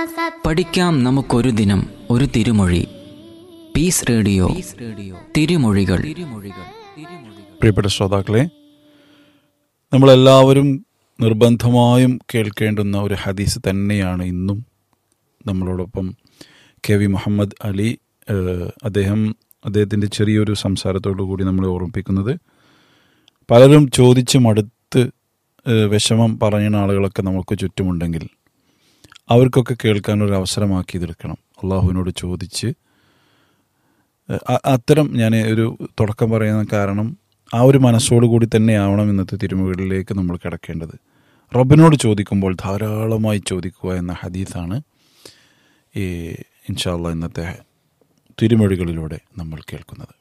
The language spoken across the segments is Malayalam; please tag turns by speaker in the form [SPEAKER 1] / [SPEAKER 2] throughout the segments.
[SPEAKER 1] സത്യം
[SPEAKER 2] പഠിക്കാം നമുക്കൊരു ദിനം ഒരു തിരുമൊഴി പീസ് റേഡിയോ റേഡിയോ തിരുമൊഴികൾ തിരുമൊഴികൾ
[SPEAKER 3] പ്രിയപ്പെട്ട ശ്രോതാക്കളെ നമ്മളെല്ലാവരും നിർബന്ധമായും കേൾക്കേണ്ടുന്ന ഒരു ഹദീസ് തന്നെയാണ് ഇന്നും നമ്മളോടൊപ്പം കെ വി മുഹമ്മദ് അലി ഏഹ്, അദ്ദേഹം അദ്ദേഹത്തിൻ്റെ ചെറിയൊരു സംസാരത്തോടു കൂടി നമ്മളെ ഓർമ്മിപ്പിക്കുന്നത് പലരും ചോദിച്ച് മടുത്ത് ഏഹ്, വിഷമം പറയുന്ന ആളുകളൊക്കെ നമുക്ക് ചുറ്റുമുണ്ടെങ്കിൽ അവർക്കൊക്കെ കേൾക്കാനൊരു അവസരമാക്കി തീർക്കണം അള്ളാഹുവിനോട് ചോദിച്ച് ഏഹ്, അ- അത്തരം ഞാൻ ഒരു തുടക്കം പറയുന്ന കാരണം ആ ഒരു മനസ്സോടു കൂടി തന്നെ ആവണം ഇന്നത്തെ തിരുമുകളിലേക്ക് നമ്മൾ കിടക്കേണ്ടത് റബ്ബിനോട് ചോദിക്കുമ്പോൾ ധാരാളമായി ചോദിക്കുക എന്ന ഹദീസാണ് ഈ ഇൻഷാല്ല ഇന്നത്തെ തിരുമൊഴികളിലൂടെ നമ്മൾ കേൾക്കുന്നത്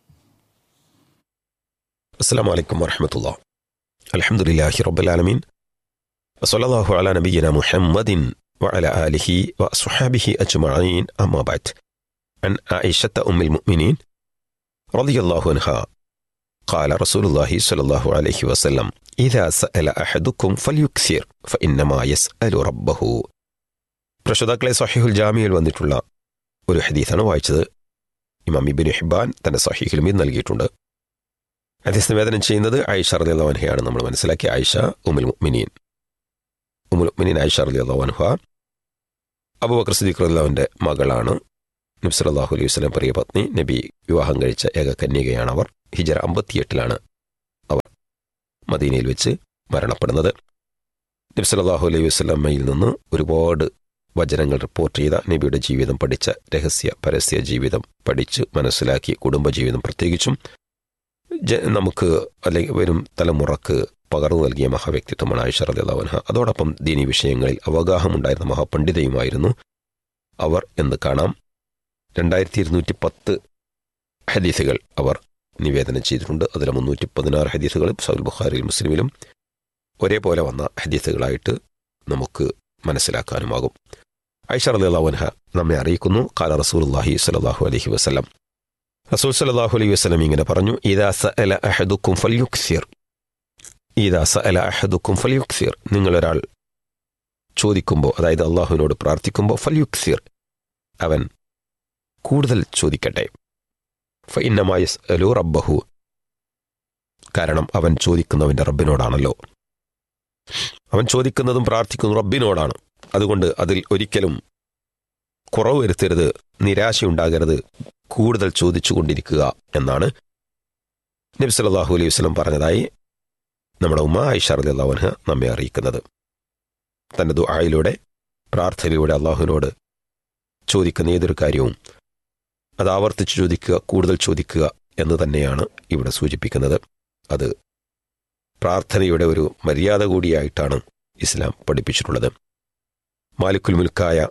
[SPEAKER 4] السلام عليكم ورحمة الله الحمد لله رب العالمين وصلى الله على نبينا محمد وعلى آله وأصحابه أجمعين أما بعد عن عائشة أم المؤمنين رضي الله عنها قال رسول الله صلى الله عليه وسلم إذا سأل أحدكم فليكثر فإنما يسأل ربه പ്രശോതാക്കളെ സഹിഹുൽ ജാമിയിൽ വന്നിട്ടുള്ള ഒരു ഹദീസാണ് വായിച്ചത് ഇമാം ഇബിൻ ഹിബാൻ തന്റെ സഹിഹിലും ഇത് നൽകിയിട്ടുണ്ട് ഹദീസ് നിവേദനം ചെയ്യുന്നത് ആയിഷ റലി അള്ളാഹൻഹയാണ് നമ്മൾ മനസ്സിലാക്കി ആയിഷ ഉമുൽ മുഅ്മിനീൻ ഉമുൽ മുഅ്മിനീൻ ആയിഷ റലി അള്ളാഹൻഹ അബൂബക്കർ സിദ്ദീഖ് റലിന്റെ മകളാണ് നബി സല്ലല്ലാഹു അലൈഹി വസല്ലം പ്രിയ പത്നി നബി വിവാഹം കഴിച്ച ഏക കന്യകയാണ് അവർ ഹിജറ അമ്പത്തിയെട്ടിലാണ് അവർ മദീനയിൽ വെച്ച് മരണപ്പെടുന്നത് നബി സല്ലല്ലാഹു അലൈഹി വസല്ലമ്മയിൽ നിന്ന് ഒരുപാട് വചനങ്ങൾ റിപ്പോർട്ട് ചെയ്ത നബിയുടെ ജീവിതം പഠിച്ച രഹസ്യ പരസ്യ ജീവിതം പഠിച്ച് മനസ്സിലാക്കി കുടുംബജീവിതം പ്രത്യേകിച്ചും ജ- നമുക്ക് അല്ലെങ്കിൽ വരും തലമുറക്ക് പകർന്നു നൽകിയ മഹാവ്യക്തിത്വമാണ് ആയിഷ റലിയല്ലാവൻഹ അതോടൊപ്പം ദീനി വിഷയങ്ങളിൽ അവഗാഹമുണ്ടായിരുന്ന മഹാപണ്ഡിതയുമായിരുന്നു അവർ എന്ന് കാണാം രണ്ടായിരത്തി ഇരുന്നൂറ്റി പത്ത് ഹദീസുകൾ അവർ നിവേദനം ചെയ്തിട്ടുണ്ട് അതിൽ മുന്നൂറ്റി പതിനാറ് ഹദീസുകൾ സൗൽ ബുഖാരിയിൽ മുസ്ലിമിലും ഒരേപോലെ വന്ന ഹദീസുകളായിട്ട് നമുക്ക് മനസ്സിലാക്കാനുമാകും ഐഷ റലിയല്ലാവൻഹ നമ്മെ അറിയിക്കുന്നു കാല റസൂലുള്ളാഹി സ്വല്ലല്ലാഹു അലൈഹി വസല്ലം റസൂൽ സല്ലല്ലാഹു അലൈഹി വസല്ലം ഇങ്ങനെ പറഞ്ഞു ഇദാ സഅല അഹദുക്കും ഫൽയുക്സിർ ഇദാ സഅല അഹദുക്കും ഫൽയുക്സിർ നിങ്ങളൊരാൾ ചോദിക്കുമ്പോൾ അതായത് അള്ളാഹുവിനോട് പ്രാർത്ഥിക്കുമ്പോൾ ഫൽയുക്സിർ അവൻ കൂടുതൽ ചോദിക്കട്ടെ ഫഇന്നമായ അലു റബ്ബഹു കാരണം അവൻ ചോദിക്കുന്നവന്റെ റബ്ബിനോടാണല്ലോ അവൻ ചോദിക്കുന്നതും പ്രാർത്ഥിക്കുന്നതും റബ്ബിനോടാണ് അതുകൊണ്ട് അതിൽ ഒരിക്കലും കുറവ് വരുത്തരുത് നിരാശയുണ്ടാകരുത് കൂടുതൽ ചോദിച്ചുകൊണ്ടിരിക്കുക എന്നാണ് നബി സല്ലല്ലാഹു അലൈഹി വസല്ലം പറഞ്ഞതായി നമ്മുടെ ഉമ്മ ഐഷ റളിയല്ലാഹു അൻഹ നമ്മെ അറിയിക്കുന്നത് തന്റെ ദുആയിലൂടെ പ്രാർത്ഥനയിലൂടെ അള്ളാഹുവിനോട് ചോദിക്കുന്ന ഏതൊരു കാര്യവും അത് ആവർത്തിച്ച് ചോദിക്കുക കൂടുതൽ ചോദിക്കുക എന്ന് തന്നെയാണ് ഇവിടെ സൂചിപ്പിക്കുന്നത് അത് പ്രാർത്ഥനയുടെ ഒരു മര്യാദ കൂടിയായിട്ടാണ് ഇസ്ലാം പഠിപ്പിച്ചിട്ടുള്ളത് മാലിക്കുൽ മുൽക്കായ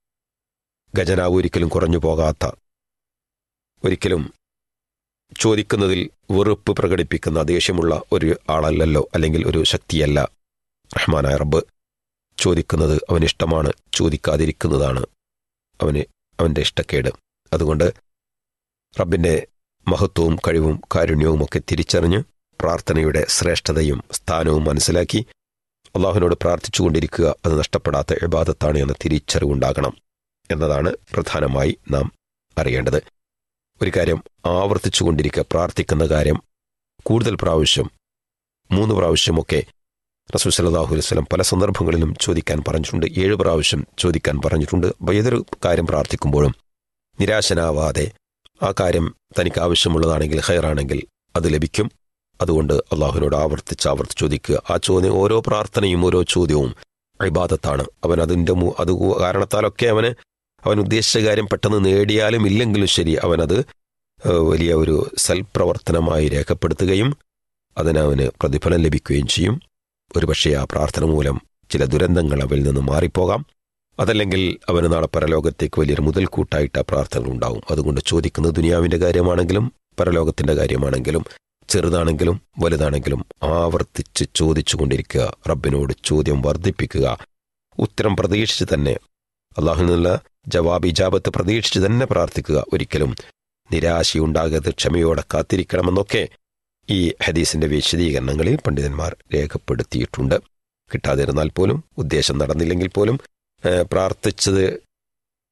[SPEAKER 4] ഖജനാവ് ഒരിക്കലും കുറഞ്ഞു പോകാത്ത ഒരിക്കലും ചോദിക്കുന്നതിൽ വെറുപ്പ് പ്രകടിപ്പിക്കുന്ന ദേഷ്യമുള്ള ഒരു ആളല്ലല്ലോ അല്ലെങ്കിൽ ഒരു ശക്തിയല്ല റഹ്മാനായ റബ്ബ് ചോദിക്കുന്നത് അവനിഷ്ടമാണ് ചോദിക്കാതിരിക്കുന്നതാണ് അവന് അവൻ്റെ ഇഷ്ടക്കേട് അതുകൊണ്ട് റബ്ബിൻ്റെ മഹത്വവും കഴിവും കാരുണ്യവും ഒക്കെ തിരിച്ചറിഞ്ഞ് പ്രാർത്ഥനയുടെ ശ്രേഷ്ഠതയും സ്ഥാനവും മനസ്സിലാക്കി അള്ളാഹുവിനോട് പ്രാർത്ഥിച്ചുകൊണ്ടിരിക്കുക അത് നഷ്ടപ്പെടാത്ത ഇബാദത്താണ് എന്ന തിരിച്ചറിവുണ്ടാകണം എന്നതാണ് പ്രധാനമായി നാം അറിയേണ്ടത് ഒരു കാര്യം ആവർത്തിച്ചുകൊണ്ടിരിക്കുക പ്രാർത്ഥിക്കുന്ന കാര്യം കൂടുതൽ പ്രാവശ്യം മൂന്ന് പ്രാവശ്യമൊക്കെ റസൂൽ സല്ലല്ലാഹു അലൈഹി വസല്ലം പല സന്ദർഭങ്ങളിലും ചോദിക്കാൻ പറഞ്ഞിട്ടുണ്ട് ഏഴ് പ്രാവശ്യം ചോദിക്കാൻ പറഞ്ഞിട്ടുണ്ട് അപ്പോൾ ഏതൊരു കാര്യം പ്രാർത്ഥിക്കുമ്പോഴും നിരാശനാവാതെ ആ കാര്യം തനിക്ക് ആവശ്യമുള്ളതാണെങ്കിൽ ഹയറാണെങ്കിൽ അത് ലഭിക്കും അതുകൊണ്ട് അള്ളാഹുവിനോട് ആവർത്തിച്ച് ആവർത്തിച്ച് ചോദിക്കുക ആ ചോദ്യം ഓരോ പ്രാർത്ഥനയും ഓരോ ചോദ്യവും ഇബാദത്താണ് അവൻ അതിൻ്റെ മു- അത് കാരണത്താലൊക്കെ അവന് അവൻ ഉദ്ദേശിച്ച കാര്യം പെട്ടെന്ന് നേടിയാലും ഇല്ലെങ്കിലും ശരി അവനത് ഏഹ്, വലിയ ഒരു സൽപ്രവർത്തനമായി രേഖപ്പെടുത്തുകയും അതിന് അവന് പ്രതിഫലം ലഭിക്കുകയും ചെയ്യും ഒരുപക്ഷെ ആ പ്രാർത്ഥന മൂലം ചില ദുരന്തങ്ങൾ അവരിൽ നിന്ന് മാറിപ്പോകാം അതല്ലെങ്കിൽ അവന് നാളെ പരലോകത്തേക്ക് വലിയൊരു മുതൽക്കൂട്ടായിട്ട് ആ പ്രാർത്ഥനകൾ ഉണ്ടാവും അതുകൊണ്ട് ചോദിക്കുന്നത് ദുനിയാവിൻ്റെ കാര്യമാണെങ്കിലും പരലോകത്തിൻ്റെ കാര്യമാണെങ്കിലും ചെറുതാണെങ്കിലും വലുതാണെങ്കിലും ആവർത്തിച്ച് ചോദിച്ചുകൊണ്ടിരിക്കുക റബ്ബിനോട് ചോദ്യം വർദ്ധിപ്പിക്കുക ഉത്തരം പ്രതീക്ഷിച്ച് തന്നെ അള്ളാഹുവിൽ നിന്നുള്ള ജവാബ് ഇജാബത്ത് പ്രതീക്ഷിച്ച് തന്നെ പ്രാർത്ഥിക്കുക ഒരിക്കലും നിരാശയുണ്ടാകരുത് ക്ഷമയോടെ കാത്തിരിക്കണമെന്നൊക്കെ ഈ ഹദീസിന്റെ വിശദീകരണങ്ങളിൽ പണ്ഡിതന്മാർ രേഖപ്പെടുത്തിയിട്ടുണ്ട് കിട്ടാതിരുന്നാൽ പോലും ഉദ്ദേശം നടന്നില്ലെങ്കിൽ പോലും ഏഹ്, പ്രാർത്ഥിച്ചത്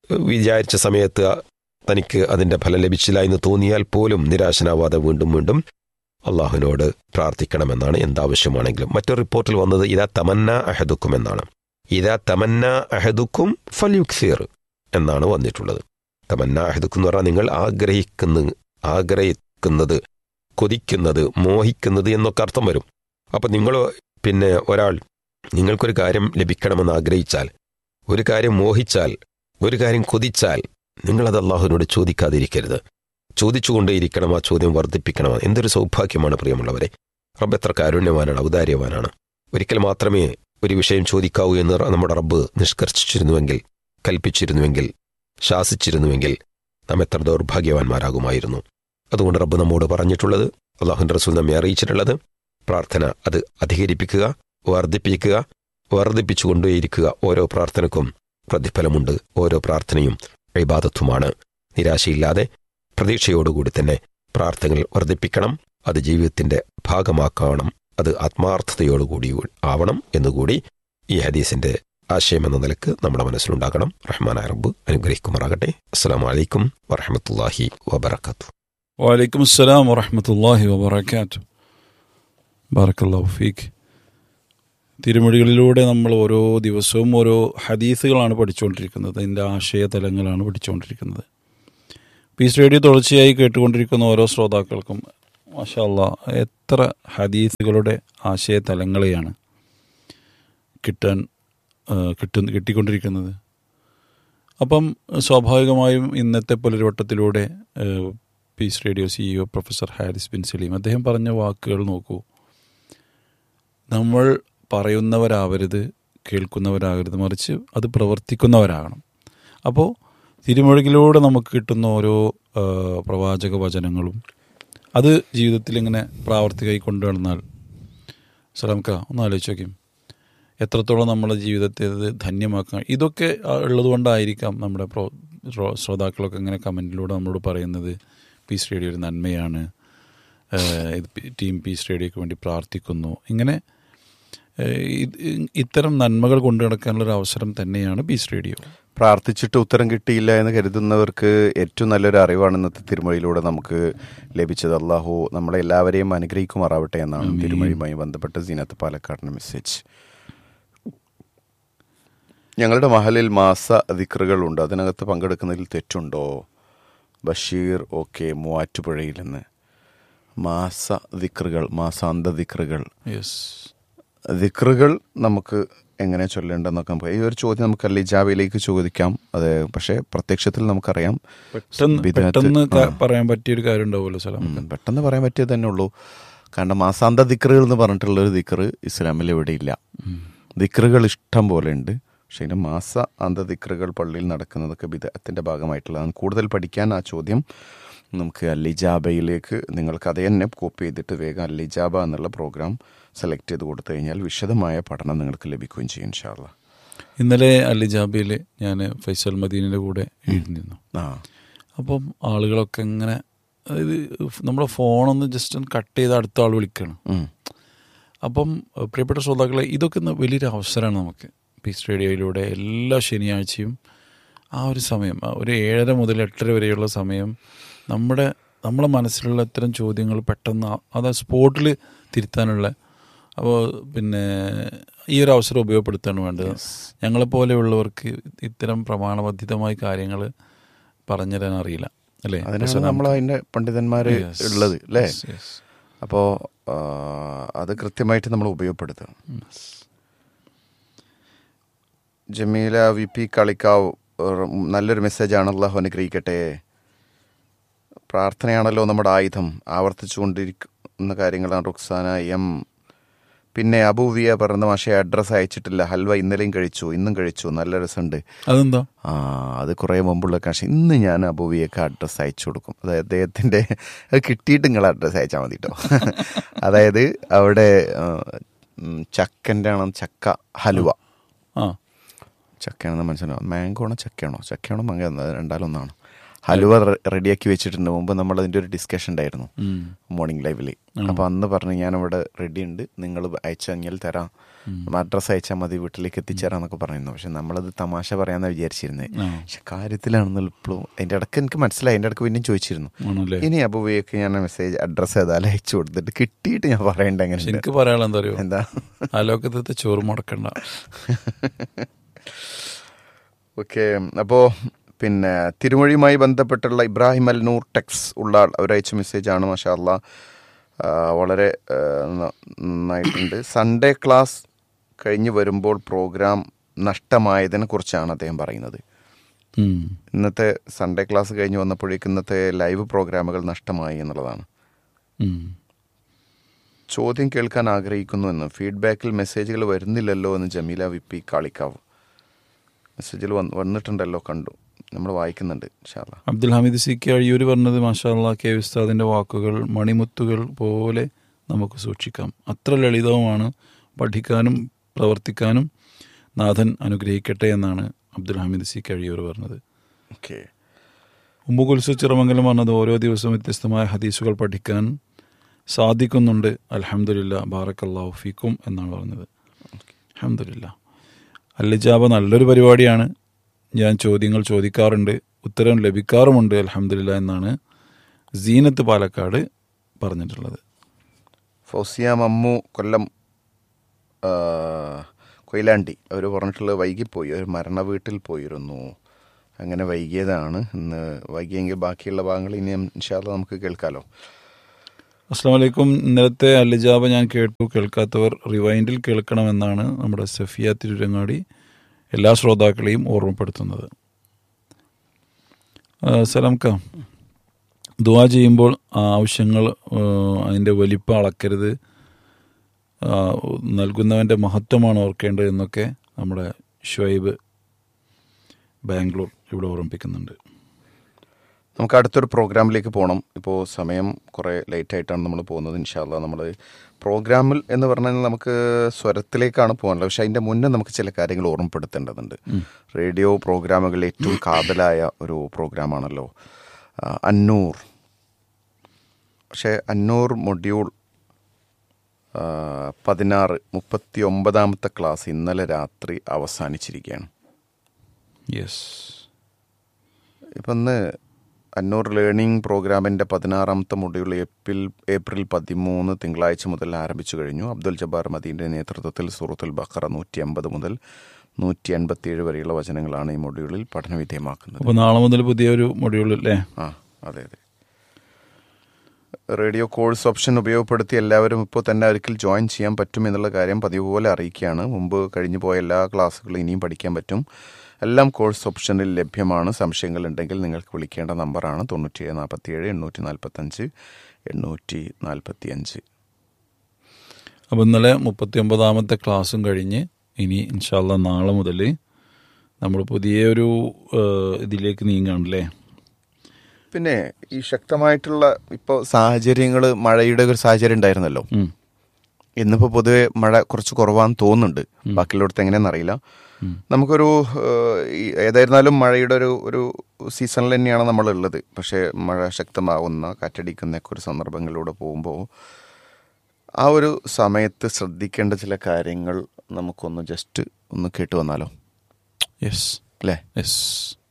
[SPEAKER 4] വിചാരിച്ച സമയത്ത് തനിക്ക് അതിൻ്റെ ഫലം ലഭിച്ചില്ല എന്ന് തോന്നിയാൽ പോലും നിരാശനാവാതെ വീണ്ടും വീണ്ടും അള്ളാഹുവിനോട് പ്രാർത്ഥിക്കണമെന്നാണ് എന്താവശ്യമാണെങ്കിലും മറ്റൊരു റിപ്പോർട്ടിൽ വന്നത് ഇതാ തമന്ന അഹദുക്കും എന്നാണ് ഇതാ തമന്ന അഹദുക്കും ഫല്യുക്സീർ എന്നാണ് വന്നിട്ടുള്ളത് തമന്ന അഹദുക്കും എന്ന് പറഞ്ഞാൽ നിങ്ങൾ ആഗ്രഹിക്കുന്ന ആഗ്രഹിക്കുന്നത് കൊതിക്കുന്നത് മോഹിക്കുന്നത് എന്നൊക്കെ അർത്ഥം വരും അപ്പം നിങ്ങൾ പിന്നെ ഒരാൾ നിങ്ങൾക്കൊരു കാര്യം ലഭിക്കണമെന്ന് ആഗ്രഹിച്ചാൽ ഒരു കാര്യം മോഹിച്ചാൽ ഒരു കാര്യം കൊതിച്ചാൽ നിങ്ങളത് അള്ളാഹുവിനോട് ചോദിക്കാതിരിക്കരുത് ചോദിച്ചുകൊണ്ടേയിരിക്കണം ആ ചോദ്യം വർദ്ധിപ്പിക്കണം എന്തൊരു സൗഭാഗ്യമാണ് പ്രിയമുള്ളവരെ റബ്ബ് എത്ര കാരുണ്യവാനാണ് ഔദാര്യവാനാണ് ഒരിക്കൽ മാത്രമേ ഒരു വിഷയം ചോദിക്കാവൂ എന്ന് നമ്മുടെ റബ്ബ് നിഷ്കർഷിച്ചിരുന്നുവെങ്കിൽ കൽപ്പിച്ചിരുന്നുവെങ്കിൽ ശാസിച്ചിരുന്നുവെങ്കിൽ നാം എത്ര ദൗർഭാഗ്യവാന്മാരാകുമായിരുന്നു അതുകൊണ്ട് റബ്ബ് നമ്മോട് പറഞ്ഞിട്ടുള്ളത് അള്ളാഹുൻ്റെ റസൂൽ നമ്മെ അറിയിച്ചിട്ടുള്ളത് പ്രാർത്ഥന അത് അധികരിപ്പിക്കുക വർദ്ധിപ്പിക്കുക വർദ്ധിപ്പിച്ചുകൊണ്ടേയിരിക്കുക ഓരോ പ്രാർത്ഥനക്കും പ്രതിഫലമുണ്ട് ഓരോ പ്രാർത്ഥനയും ഇബാദത്തുമാണ് നിരാശയില്ലാതെ പ്രതീക്ഷയോടുകൂടി തന്നെ പ്രാർത്ഥനകൾ വർദ്ധിപ്പിക്കണം അത് ജീവിതത്തിന്റെ ഭാഗമാക്കണം അത് ആത്മാർത്ഥതയോടുകൂടി ആവണം എന്നുകൂടി ഈ ഹദീസിന്റെ ആശയം എന്ന നിലക്ക് നമ്മുടെ മനസ്സിലുണ്ടാകണം റഹ്മാൻ അറബ് അനുഗ്രഹിക്കുമാറാകട്ടെ അസ്സാം വലൈക്കും വറഹമത്തല്ലാഹി വബർക്കാത്തു
[SPEAKER 3] വലൈക്കും അസ്സലാം വറഹമത്തല്ലാഹി വബർക്കാത്തു ബാറക്കല്ലാഹു ഫീക്ക് തിരുമൊഴികളിലൂടെ നമ്മൾ ഓരോ ദിവസവും ഓരോ ഹദീസുകളാണ് പഠിച്ചുകൊണ്ടിരിക്കുന്നത് അതിൻ്റെ ആശയതലങ്ങളാണ് പഠിച്ചുകൊണ്ടിരിക്കുന്നത് പീസ് റേഡിയോ തുടർച്ചയായി കേട്ടുകൊണ്ടിരിക്കുന്ന ഓരോ ശ്രോതാക്കൾക്കും മാഷാല്ല എത്ര ഹദീസുകളുടെ ആശയതലങ്ങളെയാണ് കിട്ടാൻ കിട്ടു കിട്ടിക്കൊണ്ടിരിക്കുന്നത് അപ്പം സ്വാഭാവികമായും ഇന്നത്തെ പുലരുവട്ടത്തിലൂടെ peace radio CEO professor Haris bin Saleem അദ്ദേഹം പറഞ്ഞ വാക്കുകൾ നോക്കൂ നമ്മൾ പറയുന്നവരാവരുത് കേൾക്കുന്നവരാകരുത് മറിച്ച് അത് പ്രവർത്തിക്കുന്നവരാകണം അപ്പോൾ തിരുമൊഴികളിലൂടെ നമുക്ക് കിട്ടുന്ന ഓരോ പ്രവാചക വചനങ്ങളും അത് ജീവിതത്തിൽ ഇങ്ങനെ പ്രാവർത്തികമായി കൊണ്ടുവന്നാൽ സലാംക്ക ഒന്ന് ആലോചിച്ച് നോക്കും എത്രത്തോളം നമ്മുടെ ജീവിതത്തെ അത് ധന്യമാക്കാൻ ഇതൊക്കെ ഉള്ളത് കൊണ്ടായിരിക്കാം നമ്മുടെ പ്രോ ശ്രോതാക്കളൊക്കെ ഇങ്ങനെ കമൻറ്റിലൂടെ നമ്മളോട് പറയുന്നത് പീസ് റേഡിയോ ഒരു നന്മയാണ് ടീം പീസ് റേഡിയോയ്ക്ക് വേണ്ടി പ്രാർത്ഥിക്കുന്നു ഇങ്ങനെ ഇത്തരം നന്മകൾ കൊണ്ടു നടക്കാനുള്ളൊരു അവസരം തന്നെയാണ് പീസ് റേഡിയോ
[SPEAKER 1] പ്രാർത്ഥിച്ചിട്ട് ഉത്തരം കിട്ടിയില്ല എന്ന് കരുതുന്നവർക്ക് ഏറ്റവും നല്ലൊരു അറിവാണ് ഇന്നത്തെ തിരുമൊഴിയിലൂടെ നമുക്ക് ലഭിച്ചത് അള്ളാഹു നമ്മളെ എല്ലാവരെയും അനുഗ്രഹിക്കുമാറാവട്ടെ എന്നാണ് തിരുമൊഴിയുമായി ബന്ധപ്പെട്ട സീനത്ത് പാലക്കാടിന്റെ മെസ്സേജ് ഞങ്ങളുടെ മഹലിൽ മാസ ദിക്റുകളുണ്ട് അതിനകത്ത് പങ്കെടുക്കുന്നതിൽ തെറ്റുണ്ടോ ബഷീർ ഓക്കെ മൂവാറ്റുപുഴയിൽ നിന്ന് മാസ ദിക്റുകൾ മാസാന്ത ദിക്റുകൾ
[SPEAKER 3] യെസ്
[SPEAKER 1] ദിക്റുകൾ നമുക്ക് എങ്ങനെ ചൊല്ലേണ്ടെന്നൊക്കെ നമുക്ക് ഈ ഒരു ചോദ്യം നമുക്ക് അല്ലിജാബയിലേക്ക് ചോദിക്കാം അതെ പക്ഷേ പ്രത്യക്ഷത്തിൽ നമുക്കറിയാം
[SPEAKER 3] പെട്ടെന്ന്
[SPEAKER 1] ബിദ്അത്ത്,
[SPEAKER 3] പെട്ടെന്ന് ക-
[SPEAKER 1] ആ.
[SPEAKER 3] പറയാൻ പറ്റിയൊരു കാര്യം ഉണ്ടാവുമല്ലോ സലാം
[SPEAKER 1] ഉം, പെട്ടെന്ന് പറയാൻ പറ്റിയത് തന്നെ ഉള്ളൂ കാരണം മാസാന്ത ദിക്റുകൾ എന്ന് പറഞ്ഞിട്ടുള്ള ഒരു ദിക്റ് ഇസ്ലാമിൽ ഇവിടെ ഇല്ല ദിക്റുകൾ ഇഷ്ടം പോലെ ഉണ്ട് പക്ഷേ ഇതിന് മാസ അന്ത ദിക്റുകൾ പള്ളിയിൽ നടക്കുന്നതൊക്കെ ബിദഅത്തിന്റെ ഭാഗമായിട്ടുള്ളതാണ് കൂടുതൽ പഠിക്കാൻ ആ ചോദ്യം നമുക്ക് അല്ലിജാബയിലേക്ക് നിങ്ങൾക്ക് അത് തന്നെ കോപ്പി ചെയ്തിട്ട് വേഗം അല്ലിജാബ എന്നുള്ള പ്രോഗ്രാം സെലക്ട് ചെയ്ത് കൊടുത്തു കഴിഞ്ഞാൽ വിശദമായ പഠനം നിങ്ങൾക്ക് ലഭിക്കുകയും ചെയ്യും ഇൻഷാല്ല
[SPEAKER 3] ഇന്നലെ അലിജാബിയിൽ ഞാൻ ഫൈസൽ മദീനിൻ്റെ കൂടെ എഴുതിയിരുന്നു
[SPEAKER 1] ആ
[SPEAKER 3] അപ്പം ആളുകളൊക്കെ ഇങ്ങനെ അതായത് നമ്മുടെ ഫോണൊന്ന് ജസ്റ്റ് ഒന്ന് കട്ട് ചെയ്ത് അടുത്ത ആൾ വിളിക്കണം
[SPEAKER 1] ഉം.
[SPEAKER 3] അപ്പം ഏഹ്, പ്രിയപ്പെട്ട ശ്രോതാക്കളെ ഇതൊക്കെ ഒന്ന് വലിയൊരു അവസരമാണ് നമുക്ക് പീസ് റേഡിയോയിലൂടെ എല്ലാ ശനിയാഴ്ചയും ആ ഒരു സമയം ആ ഒരു ഏഴര മുതൽ എട്ടര വരെയുള്ള സമയം നമ്മുടെ നമ്മളെ മനസ്സിലുള്ള ഇത്തരം ചോദ്യങ്ങൾ പെട്ടെന്ന് ആ- അത് സ്പോട്ടിൽ തിരുത്താനുള്ള അപ്പോൾ പിന്നെ ഈ ഒരു അവസരം ഉപയോഗപ്പെടുത്താണ് വേണ്ടത് ഞങ്ങളെപ്പോലെയുള്ളവർക്ക് ഇത്തരം പ്രമാണബദ്ധിതമായ കാര്യങ്ങൾ പറഞ്ഞുതരാൻ അറിയില്ല അല്ലേ
[SPEAKER 1] അതിനാണ് നമ്മൾ അതിന്റെ പണ്ഡിതന്മാര്
[SPEAKER 3] Yes.
[SPEAKER 1] ഉള്ളത് അല്ലേ
[SPEAKER 3] Yes, yes.
[SPEAKER 1] അപ്പോൾ അത് കൃത്യമായിട്ട് നമ്മൾ ഉപയോഗപ്പെടുത്തുക ജമീല വി പി കളിക്കാവ് ഒരു നല്ലൊരു മെസ്സേജാണ് അള്ളാഹു അനുഗ്രഹിക്കട്ടെ പ്രാർത്ഥനയാണല്ലോ നമ്മുടെ ആയുധം ആവർത്തിച്ചുകൊണ്ടിരിക്കുന്ന കാര്യങ്ങളാണ് റുക്സാന എം പിന്നെ അബൂവിയ പറഞ്ഞ മാഷെ അഡ്രസ്സ് അയച്ചിട്ടില്ല ഹൽവ ഇന്നലെയും കഴിച്ചു ഇന്നും കഴിച്ചു നല്ല രസമുണ്ട്
[SPEAKER 3] അതെന്താ
[SPEAKER 1] ആ അത് കുറേ മുമ്പുള്ള കാശ് ഇന്ന് ഞാൻ അബൂവിയൊക്കെ അഡ്രസ്സ് അയച്ചു കൊടുക്കും അതായത് അദ്ദേഹത്തിൻ്റെ അത് കിട്ടിയിട്ട് നിങ്ങൾ അഡ്രസ്സ് അയച്ചാൽ മതി കേട്ടോ അതായത് അവിടെ ഉം, ചക്കൻ്റെ ആണ് ചക്ക ഹലുവ
[SPEAKER 3] ആ
[SPEAKER 1] ചക്കയാണെന്ന് മനസ്സിലാവും മാംഗോ ആണോ ചക്കയാണോ ചക്കയാണോ മാങ്ങ രണ്ടാലൊന്നാണ് ഹലുവ റെ- റെഡിയാക്കി വെച്ചിട്ടുണ്ട് മുമ്പ് നമ്മൾ അതിൻ്റെ ഒരു ഡിസ്കഷൻ ഉണ്ടായിരുന്നു
[SPEAKER 3] ഉം.
[SPEAKER 1] മോർണിംഗ് ലൈവിൽ അപ്പോൾ അന്ന് പറഞ്ഞു ഞാനിവിടെ റെഡി ഉണ്ട് നിങ്ങൾ അയച്ചു കഴിഞ്ഞാൽ തരാം അഡ്രസ്സ് അയച്ചാൽ മതി വീട്ടിലേക്ക് എത്തിച്ചേരാം എന്നൊക്കെ പറഞ്ഞിരുന്നു പക്ഷെ നമ്മളത് തമാശ പറയാമെന്നാണ് വിചാരിച്ചിരുന്നത്
[SPEAKER 3] ആ.
[SPEAKER 1] പക്ഷെ കാര്യത്തിലാണെന്നുള്ള ഇപ്പോഴും അതിൻ്റെ ഇടയ്ക്ക് എനിക്ക് മനസ്സിലായി അതിൻ്റെ ഇടയ്ക്ക് പിന്നെയും ചോദിച്ചിരുന്നു
[SPEAKER 3] ആണല്ലേ
[SPEAKER 1] ഇനി അബുവയ്ക്ക് ഞാൻ മെസ്സേജ് അഡ്രസ്സ് ഏതായാലും അയച്ചു കൊടുത്തിട്ട് കിട്ടിയിട്ട് ഞാൻ പറയണ്ട
[SPEAKER 3] പക്ഷെ
[SPEAKER 1] എങ്ങനെ
[SPEAKER 3] എനിക്ക് പറയാനുള്ള എന്താ അറിയോ
[SPEAKER 1] എന്താ
[SPEAKER 3] അലോക്കത്തെ ചോറ് മുടക്കണ്ട
[SPEAKER 1] ഓക്കെ അപ്പോൾ പിന്നെ തിരുമൊഴിയുമായി ബന്ധപ്പെട്ടുള്ള ഇബ്രാഹിം അൽ നൂർ ടെക്സ് ഉള്ള ആൾ അവരയച്ച മെസ്സേജാണ് മാഷാ അല്ലാ ആ, വളരെ ആ, ന- നന്നായിട്ടുണ്ട് സൺഡേ ക്ലാസ് കഴിഞ്ഞ് വരുമ്പോൾ പ്രോഗ്രാം നഷ്ടമായതിനെ കുറിച്ചാണ് അദ്ദേഹം പറയുന്നത്
[SPEAKER 3] ഉം.
[SPEAKER 1] ഇന്നത്തെ സൺഡേ ക്ലാസ് കഴിഞ്ഞ് വന്നപ്പോഴേക്കും ഇന്നത്തെ ലൈവ് പ്രോഗ്രാമുകൾ നഷ്ടമായി എന്നുള്ളതാണ്
[SPEAKER 3] ഉം.
[SPEAKER 1] ചോദ്യം കേൾക്കാൻ ആഗ്രഹിക്കുന്നു എന്ന് ഫീഡ്ബാക്കിൽ മെസ്സേജുകൾ വരുന്നില്ലല്ലോ എന്ന് ജമീല വി പി കാളിക്കാവ് മെസ്സേജിൽ വന്ന് വന്നിട്ടുണ്ടല്ലോ കണ്ടു നമ്മൾ വായിക്കുന്നുണ്ട് ഇൻഷാല്ല
[SPEAKER 3] അബ്ദുൽ ഹമീദ് സി കെ അഴിയൂർ പറഞ്ഞത് മാഷാല്ല കെ ഉസ്താദിന്റെ വാക്കുകൾ മണിമുത്തുകൾ പോലെ നമുക്ക് സൂക്ഷിക്കാം അത്ര ലളിതവുമാണ് പഠിക്കാനും പ്രവർത്തിക്കാനും നാഥൻ അനുഗ്രഹിക്കട്ടെ എന്നാണ് അബ്ദുൽ ഹമീദ് സി കെ അഴിയൂർ പറഞ്ഞത്
[SPEAKER 1] ഓക്കെ
[SPEAKER 3] ഉമ്മു കുൽസു ചിറമംഗലം പറഞ്ഞത് ഓരോ ദിവസവും വ്യത്യസ്തമായ ഹദീസുകൾ പഠിക്കാൻ സാധിക്കുന്നുണ്ട് അൽഹംദുലില്ല ബാറക്കല്ലാഹു ഫീക്കും എന്നാണ് പറഞ്ഞത് അൽഹംദുലില്ല അല്ലിജാബ നല്ലൊരു പരിപാടിയാണ് ഞാൻ ചോദ്യങ്ങൾ ചോദിക്കാറുണ്ട് ഉത്തരം ലഭിക്കാറുമുണ്ട് അൽഹംദുലില്ല എന്നാണ് സീനത്ത് പാലക്കാട് പറഞ്ഞിട്ടുള്ളത്
[SPEAKER 1] ഫൗസിയ മമ്മു കൊല്ലം ആ, കൊയിലാണ്ടി അവർ പറഞ്ഞിട്ടുള്ളത് വൈകിപ്പോയി ഒരു മരണ വീട്ടിൽ പോയിരുന്നു അങ്ങനെ വൈകിയതാണ് ഇന്ന് വൈകിയെങ്കിൽ ബാക്കിയുള്ള ഭാഗങ്ങൾ ഇനി ഇൻഷാല്ല നമുക്ക് കേൾക്കാലോ
[SPEAKER 3] അസ്സാം വലൈക്കും ഇന്നലത്തെ അല്ലിജാബ ഞാൻ കേട്ടു കേൾക്കാത്തവർ റിവൈൻഡിൽ കേൾക്കണമെന്നാണ് നമ്മുടെ സഫിയ തിരുരങ്ങാടി എല്ലാ ശ്രോതാക്കളെയും ഓർമ്മപ്പെടുത്തുന്നത് ആ, സലാംക്ക ദുവാ ചെയ്യുമ്പോൾ ആ ആവശ്യങ്ങൾ ആ, അതിൻ്റെ വലിപ്പം അളക്കരുത് ആ, നൽകുന്നവൻ്റെ മഹത്വമാണ് ഓർക്കേണ്ടത് എന്നൊക്കെ നമ്മുടെ ഷുവൈബ് ബാംഗ്ലൂർ ഇവിടെ ഓർമ്മിപ്പിക്കുന്നുണ്ട്
[SPEAKER 1] നമുക്ക് അടുത്തൊരു പ്രോഗ്രാമിലേക്ക് പോകണം ഇപ്പോൾ സമയം കുറേ ലേറ്റ് ആയിട്ടാണ് നമ്മൾ പോകുന്നത് ഇൻഷാല്ല നമ്മൾ പ്രോഗ്രാമിൽ എന്ന് പറഞ്ഞാൽ നമുക്ക് സ്വരത്തിലേക്കാണ് പോകാനുള്ളത് പക്ഷെ അതിൻ്റെ മുന്നേ നമുക്ക് ചില കാര്യങ്ങൾ ഓർമ്മപ്പെടുത്തേണ്ടതുണ്ട് റേഡിയോ പ്രോഗ്രാമുകളിൽ ഏറ്റവും കാതലായ ഒരു പ്രോഗ്രാമാണല്ലോ ആ, അന്നൂർ പക്ഷേ അന്നൂർ മൊഡ്യൂൾ ആ, പതിനാറ് മുപ്പത്തി ഒമ്പതാമത്തെ ക്ലാസ് ഇന്നലെ രാത്രി അവസാനിച്ചിരിക്കുകയാണ്
[SPEAKER 3] യെസ്
[SPEAKER 1] ഇപ്പം ഇന്ന് അന്നൂർ ലേണിംഗ് പ്രോഗ്രാമിൻ്റെ പതിനാറാമത്തെ മൊഡ്യൂൾ ഏപ്രിൽ ഏപ്രിൽ പതിമൂന്ന് തിങ്കളാഴ്ച മുതൽ ആരംഭിച്ചു കഴിഞ്ഞു അബ്ദുൽ ജബ്ബാർ മദീൻ്റെ നേതൃത്വത്തിൽ സൂറത്തുൽ ബഖറ നൂറ്റി അമ്പത് മുതൽ നൂറ്റി എൺപത്തിയേഴ് വരെയുള്ള വചനങ്ങളാണ് ഈ മൊഡ്യൂളിൽ പഠനവിധേയമാക്കുന്നത്
[SPEAKER 3] അപ്പോൾ നാളെ മുതൽ പുതിയൊരു മൊഡ്യൂൾ അല്ലേ
[SPEAKER 1] ആ അതെ അതെ റേഡിയോ കോഴ്സ് ഓപ്ഷൻ ഉപയോഗപ്പെടുത്തി എല്ലാവരും ഇപ്പോൾ തന്നെ ഒരിക്കൽ ജോയിൻ ചെയ്യാൻ പറ്റും എന്നുള്ള കാര്യം പതിവ് പോലെ അറിയിക്കുകയാണ് മുമ്പ് കഴിഞ്ഞു പോയ എല്ലാ ക്ലാസ്സുകളും ഇനിയും പഠിക്കാൻ പറ്റും എല്ലാം കോഴ്സ് ഓപ്ഷനിൽ ലഭ്യമാണ് സംശയങ്ങൾ ഉണ്ടെങ്കിൽ നിങ്ങൾക്ക് വിളിക്കേണ്ട നമ്പറാണ് തൊണ്ണൂറ്റിയേഴ് നാൽപ്പത്തിയേഴ് എണ്ണൂറ്റി നാൽപ്പത്തഞ്ച് എണ്ണൂറ്റി നാൽപ്പത്തി അഞ്ച്
[SPEAKER 3] അപ്പോൾ ഇന്നലെ മുപ്പത്തി ഒമ്പതാമത്തെ ക്ലാസ്സും കഴിഞ്ഞ് ഇനി ഇൻഷാല്ല നാളെ മുതൽ നമ്മൾ പുതിയൊരു ഏഹ്, ഇതിലേക്ക് നീങ്ങാണല്ലേ
[SPEAKER 1] പിന്നെ ഈ ശക്തമായിട്ടുള്ള ഇപ്പോൾ സാഹചര്യങ്ങൾ മഴയുടെ ഒരു സാഹചര്യം ഉണ്ടായിരുന്നല്ലോ
[SPEAKER 3] ഉം.
[SPEAKER 1] ഇന്നിപ്പോൾ പൊതുവെ മഴ കുറച്ച് കുറവാന്ന് തോന്നുന്നുണ്ട് ബാക്കിയുള്ളടത്ത് എങ്ങനെയാണെന്ന് അറിയില്ല നമുക്കൊരു ഏഹ്, ഈ ഏതായിരുന്നാലും മഴയുടെ ഒരു ഒരു സീസണിൽ തന്നെയാണ് നമ്മളുള്ളത് പക്ഷേ മഴ ശക്തമാവുന്ന കാറ്റടിക്കുന്നൊക്കെ ഒരു സന്ദർഭങ്ങളിലൂടെ പോകുമ്പോൾ ആ ഒരു സമയത്ത് ശ്രദ്ധിക്കേണ്ട ചില കാര്യങ്ങൾ നമുക്കൊന്ന് ജസ്റ്റ് ഒന്ന് കേട്ടു വന്നാലോ
[SPEAKER 3] യെസ്
[SPEAKER 1] അല്ലേ
[SPEAKER 3] യെസ്